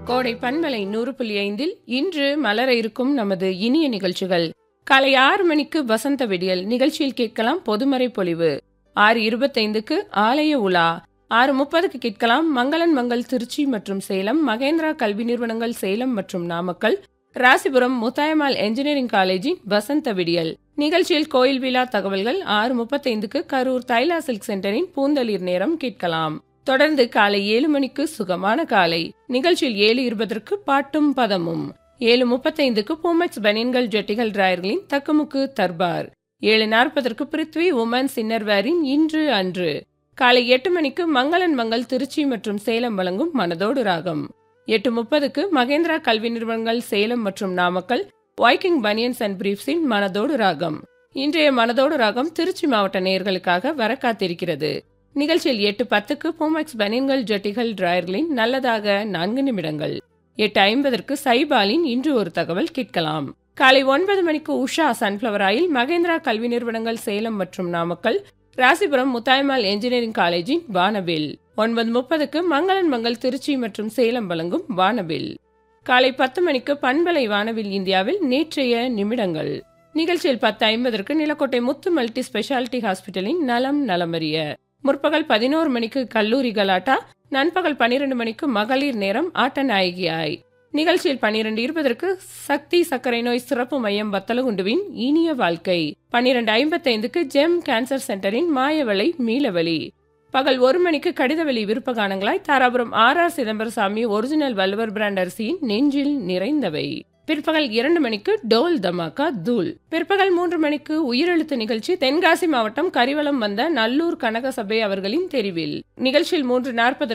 கோடை பண்பலை நூறு புள்ளி ஐந்தில் இன்று மலர இருக்கும் நமது இனிய நிகழ்ச்சிகள் காலை ஆறு மணிக்கு வசந்த விடியல் நிகழ்ச்சியில் கேட்கலாம் பொதுமறை பொலிவு ஆறு இருபத்தைந்துக்கு ஆலய உலா ஆறு முப்பதுக்கு கேட்கலாம் மங்களன் மங்கள் திருச்சி மற்றும் சேலம் மகேந்திரா கல்வி நிறுவனங்கள் சேலம் மற்றும் நாமக்கல் ராசிபுரம் முத்தாயம்மாள் என்ஜினியரிங் காலேஜின் வசந்த விடியல் நிகழ்ச்சியில் கோயில் விழா தகவல்கள் ஆறு முப்பத்தைந்துக்கு கரூர் தைலா சில்க் சென்டரின் பூந்தளிர் நேரம் கேட்கலாம் தொடர்ந்து காலை ஏழு மணிக்கு சுகமான காலை நிகழ்ச்சியில் ஏழு இருபதற்கு பாட்டும் பதமும் ஏழு முப்பத்தைந்துக்கு பூமெக்ஸ் பனியன்கள் ஜெட்டிகள் டிராயர்களின் தக்குமுக்கு தர்பார் ஏழு நாற்பதற்கு பிருத்வி உமன்ஸ் இன்னர்வேரின் இன்று அன்று காலை எட்டு மணிக்கு மங்களன் மங்கள் திருச்சி மற்றும் சேலம் வழங்கும் மனதோடு ராகம் எட்டு முப்பதுக்கு மகேந்திரா கல்வி நிறுவனங்கள் சேலம் மற்றும் நாமக்கல் வைக்கிங் பனியன்ஸ் அண்ட் பிரீப்ஸின் மனதோடு ராகம் இன்றைய மனதோடு ராகம் திருச்சி மாவட்ட நேயர்களுக்காக வர காத்திருக்கிறது நிகழ்ச்சியில் எட்டு பத்துக்கு பூமெக்ஸ் பனியன்கள் ஜட்டிகள் டிராயர்களின் நல்லதாக நான்கு நிமிடங்கள் எட்டு ஐம்பதற்கு சைபாலின் இன்று ஒரு தகவல் கேட்கலாம் காலை ஒன்பது மணிக்கு உஷா சன்ஃபிளவர் ஆயில் மகேந்திரா கல்வி நிறுவனங்கள் சேலம் மற்றும் நாமக்கல் ராசிபுரம் முத்தாய்மால் என்ஜினியரிங் காலேஜின் வானவில் ஒன்பது முப்பதுக்கு மங்களன் மங்கள் திருச்சி மற்றும் சேலம் வழங்கும் வானவில் காலை பத்து மணிக்கு பண்பலை வானவில் இந்தியாவில் நேற்றைய நிமிடங்கள் நிகழ்ச்சியில் பத்து ஐம்பதற்கு நிலக்கோட்டை முத்து மல்டி ஸ்பெஷாலிட்டி ஹாஸ்பிட்டலின் நலம் நலமறிய முற்பகல் பதினோரு மணிக்கு கல்லூரி கலாட்டா நண்பகல் பனிரெண்டு மணிக்கு மகளிர் நேரம் ஆட்ட நாயகியாய் நிகழ்ச்சியில் பனிரெண்டு இருபதற்கு சக்தி சர்க்கரை நோய் சிறப்பு மையம் வத்தலகுண்டுவின் இனிய வாழ்க்கை பனிரெண்டு ஐம்பத்தைந்துக்கு ஜெம் கேன்சர் சென்டரின் மாயவளை மீளவழி பகல் ஒரு மணிக்கு கடிதவெளி விருப்ப கானங்களாய் Dharapuram R R Chidambarasamy original Valluvar brand அரிசியின் நெஞ்சில் நிறைந்தவை பிற்பகல் இரண்டு மணிக்கு டோல் தமாக்கா தூள் பிற்பகல் மூன்று மணிக்கு உயிரெழுத்து நிகழ்ச்சி தென்காசி மாவட்டம் கரிவலம் வந்த நல்லூர் கனகசபை அவர்களின் தெரிவில் நிகழ்ச்சியில் மூன்று நாற்பது